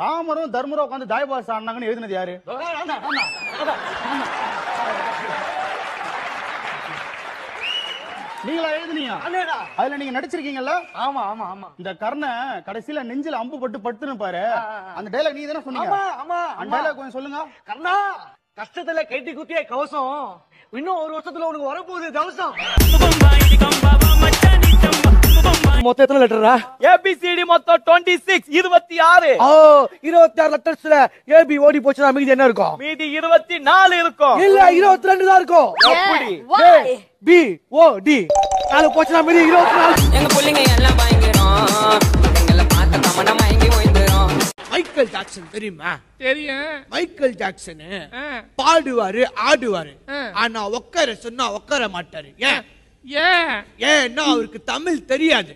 ராமரும் தர்மரும் உட்காந்து தாய்பாஸ் ஆடினாங்கன்னு எழுதினது யாரு நீங்களா எழுதுனீங்க அண்ணேடா. அதுல நீங்க நடிச்சிருக்கீங்கல்ல ஆமா ஆமா ஆமா இந்த கர்ண கடைசியில நெஞ்சில அம்பு பட்டு படுத்துன்னு பாரு அந்த டைலாக் நீங்க தானே சொன்னீங்க ஆமா ஆமா அந்த ஆமா டைலாக் கொஞ்சம் சொல்லுங்க கண்ணா கஷ்டத்துல கைட்டி குத்திய கவசம் இன்னும் ஒரு வருஷத்துல உனக்கு வரப்போகுது தவசம் மொத்தம் எத்தனை லெட்டரா ஏபிசிடி மொத்தம் டுவெண்ட்டி சிக்ஸ் இருபத்தி ஆறு ஓ இருபத்தி ஆறு லெட்டர்ஸ்ல ஏபி ஓடி போச்சுன்னா மீதி என்ன இருக்கும் மீதி இருபத்தி நாலு இருக்கும் இல்ல இருபத்தி ரெண்டு தான் இருக்கும் எப்படி? Why? பி ஓ டி நாலு போச்சுன்னா மீதி இருபத்தி நாலு எங்க புள்ளைங்க எல்லாம் பயங்கரம் எங்களை பார்த்த தமனா மயங்கி ஓய்ந்துரும் மைக்கேல் ஜாக்சன் தெரியுமா தெரியும் மைக்கேல் ஜாக்சன் பாடுவாரு ஆடுவாரு ஆனா உட்கார சொன்னா உட்கார மாட்டாரு ஏன் ஏன் ஏன்னா அவருக்கு தமிழ் தெரியாது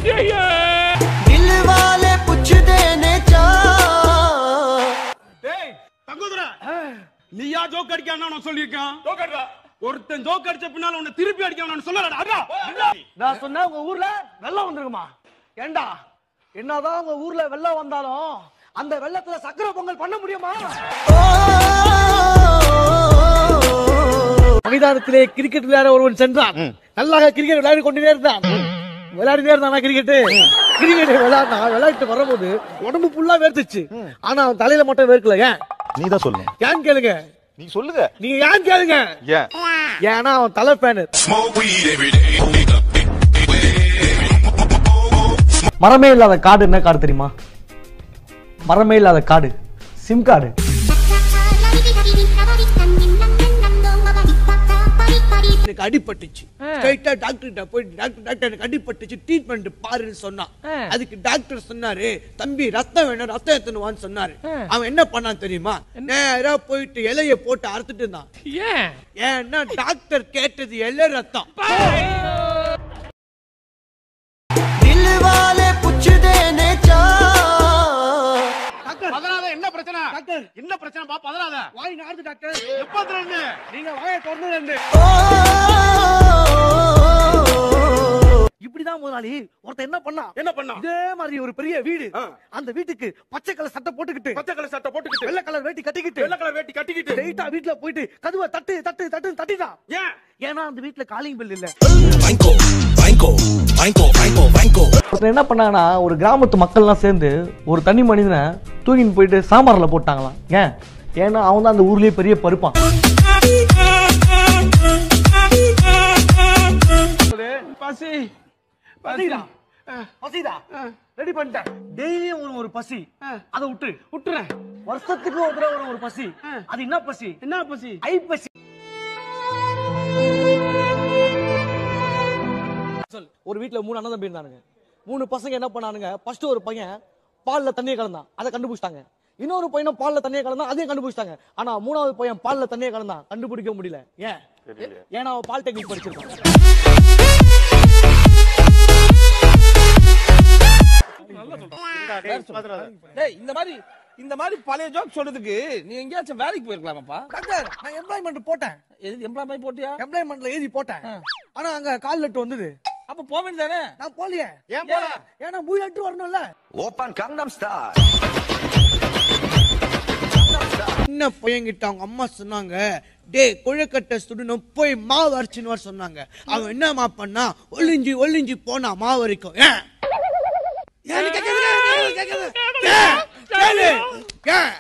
டேய் தங்கோதர நீயா ஜோக் அடிக்கான்னு நான் சொல்லியிருக்கேன் ஒருத்தன் ஜோக் அடிச்ச பின்னால உன்னை திருப்பி அடிக்க நான் சொல்லலடா அடா நான் சொன்னா உங்க ஊர்ல வெள்ளம் வந்துருக்குமா ஏண்டா என்னதான் உங்க ஊர்ல வெள்ளம் வந்தாலும் அந்த வெள்ளத்துல சக்கரை பொங்கல் பண்ண முடியுமா மைதானத்திலே கிரிக்கெட் விளையாட ஒருவன் சென்றான் நல்லாக கிரிக்கெட் விளையாடி கொண்டே இருந்தான் விளையாடிட்டே இருந்தானா கிரிக்கெட் கிரிக்கெட் விளையாடினா விளையாட்டு வரும்போது உடம்பு ஃபுல்லா வேர்த்துச்சு ஆனா அவன் தலையில மட்டும் வேர்க்கல ஏன் நீ தான் சொல்லணும் ஏன் கேளுங்க நீ சொல்லுங்க நீங்க ஏன் கேளுங்க ஏன் ஏன்னா அவன் தலை ஃபேனு மரமே இல்லாத காடு என்ன காடு தெரியுமா மரமே இல்லாத காடு சிம் கார்டு எனக்கு அடிபட்டுச்சு ஸ்ட்ரைட்டா டாக்டர் கிட்ட போய் டாக்டர் டாக்டர் எனக்கு அடிபட்டுச்சு ட்ரீட்மெண்ட் பாருன்னு சொன்னான் அதுக்கு டாக்டர் சொன்னாரு தம்பி ரத்தம் வேணும் ரத்தம் எடுத்துன்னு வான்னு சொன்னாரு அவன் என்ன பண்ணான் தெரியுமா நேரா போயிட்டு இலைய போட்டு அறுத்துட்டு இருந்தான் ஏன் ஏன்னா டாக்டர் கேட்டது இலை ரத்தம் பதறாத என்ன பிரச்சனை டாக்டர் என்ன பிரச்சனை பா பதறாத வாய் நாடுது டாக்டர் எப்பத்துல இருந்து நீங்க வாயை திறந்து ரெண்டு இப்படிதான் முதலாளி ஒருத்தன் என்ன பண்ணா என்ன பண்ணா இதே மாதிரி ஒரு பெரிய வீடு ஆ. அந்த வீட்டுக்கு பச்சை கலர் சட்டை போட்டுக்கிட்டு பச்சை கலர் சட்டை போட்டுக்கிட்டு வெள்ளை கலர் வேட்டி கட்டிக்கிட்டு வெள்ளை கலர் வேட்டி கட்டிக்கிட்டு ஸ்ட்ரைட்டா வீட்டுல போயிட்டு கதவை தட்டு தட்டு தட்டு தட்டிதான் ஏன் ஏன்னா அந்த வீட்டுல காலிங் பில் இல்ல ஒருத்தர் என்ன பண்ணாங்கன்னா ஒரு கிராமத்து மக்கள்லாம் சேர்ந்து ஒரு தனி மனிதனை தூக்கின்னு போயிட்டு சாம்பார்ல போட்டாங்களாம் ஏன் ஏன்னா அவன் தான் அந்த ஊர்லயே பெரிய பருப்பான் பசி பசிதா பசிதா ரெடி பண்ணிட்டேன் டெய்லியும் ஒரு ஒரு பசி அதை விட்டு விட்டுறேன் வருஷத்துக்கு ஒரு தடவை வரும் ஒரு பசி அது என்ன பசி என்ன பசி ஐ பசி ஒரு வீட்ல மூணு அண்ணன் தம்பி இருந்தானுங்க மூணு பசங்க என்ன பண்ணானுங்க ஃபர்ஸ்ட் ஒரு பையன் பால்ல தண்ணியை கலந்தான் அதை கண்டுபிடிச்சிட்டாங்க இன்னொரு பையனும் பால்ல தண்ணியை கலந்தான் அதையும் கண்டுபிடிச்சிட்டாங்க ஆனா மூணாவது பையன் பால்ல தண்ணியை கலந்தான் கண்டுபிடிக்க முடியல ஏன் ஏன்னா அவன் பால் டெக்னிக் படிச்சிருக்கான் டேய் இந்த மாதிரி இந்த மாதிரி பழைய ஜோக் சொல்றதுக்கு நீ எங்கேயாச்சும் வேலைக்கு போயிருக்கலாமாப்பா டாக்டர் நான் எம்ப்ளாய்மெண்ட் போட்டேன் எது எம்ப்ளாய் போட்டியா எம்ப்ளாய்மெண்ட்ல எழுதி போட்டேன் ஆனா அங்க கால் லெட்டர் வந்தது அப்ப போக வேண்டியதானே நான் போலியே ஏன் போல ஏன்னா மூணு லெட்டர் வரணும்ல சின்ன பையன்கிட்ட அவங்க அம்மா சொன்னாங்க டேய் கொழுக்கட்டை சுடணும் போய் மாவு அரைச்சின்னு வர சொன்னாங்க அவன் என்னமா பண்ணா ஒளிஞ்சு ஒளிஞ்சு போனா மாவு வரைக்கும் ஏன் ஏன்னு கேக்குது, ஏன்னு கேக்குது. ஏன்? கேளு. ஏன்?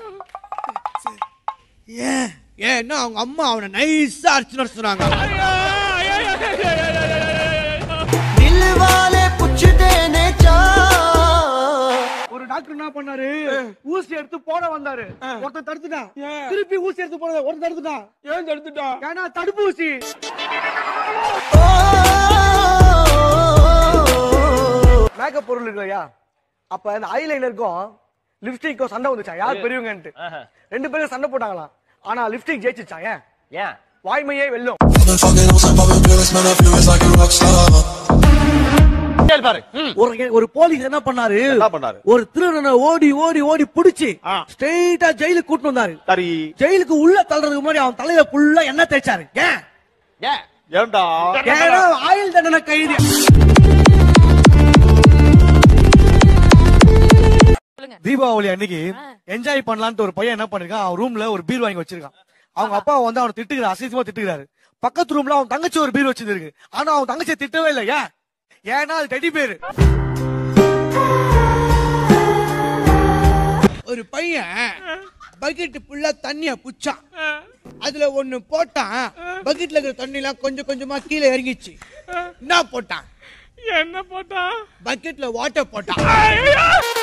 ஏன் ஏன்னா அவங்க அம்மா அவனை நைஸா அரைச்சுன்னு வர சொன்னாங்க ஒரு டாக்டர் என்ன பண்ணாரு ஊசி எடுத்து போட வந்தாரு ஒருத்தன் தடுத்துட்டான் திருப்பி ஊசி எடுத்து போட ஒருத்தன் தடுத்துட்டான் ஏன் எடுத்துட்டா ஏன்னா தடுப்பூசி மேக்கப் பொருள் இருக்கு இல்லையா அப்ப அந்த ஐலைனருக்கும் லிப்ஸ்டிக்கும் சண்டை வந்துச்சா யார் பெரியவங்கன்ட்டு ரெண்டு பேரும் சண்டை போட்டாங்களாம் ஆனா லிப்ஸ்டிக் ஜெயிச்சிச்சா ஏன் ஏன் வாய்மையே வெல்லும் பாரு ஒரு ஒரு போலீஸ் என்ன பண்ணாரு என்ன பண்ணாரு? ஒரு திருடனை ஓடி ஓடி ஓடி புடிச்சு ஸ்ட்ரெயிட்டா ஜெயிலுக்கு கூட்டு வந்தாரு சரி ஜெயிலுக்கு உள்ள தள்ளுறதுக்கு முன்னாடி அவன் தலையில ஃபுல்லா எண்ணெய் தேய்ச்சாரு ஏன் ஏன் ஏன்டா ஏன்னா ஆயுள் தண்டனை கைதி தீபாவளி அன்னைக்கு என்ஜாய் பண்ணலான்ட்டு ஒரு பையன் என்ன பண்ணிருக்கான் அவன் ரூம்ல ஒரு பீர் வாங்கி வச்சிருக்கான் அவங்க அப்பா வந்து அவனை திட்டுகிறார் அசிங்கமா திட்டுகிறாரு பக்கத்து ரூம்ல அவன் தங்கச்சி ஒரு பீர் வச்சிருக்கு ஆனா அவன் தங்கச்சியை திட்டவே இல்லை ஏன் ஏன்னா அது டெடி பேரு ஒரு பையன் பக்கெட் ஃபுல்லா தண்ணிய புச்சான் அதுல ஒண்ணு போட்டான் பக்கெட்ல இருக்கிற தண்ணி எல்லாம் கொஞ்சம் கொஞ்சமா கீழே இறங்கிச்சு என்ன போட்டான் என்ன போட்டா பக்கெட்ல வாட்டர் போட்டான்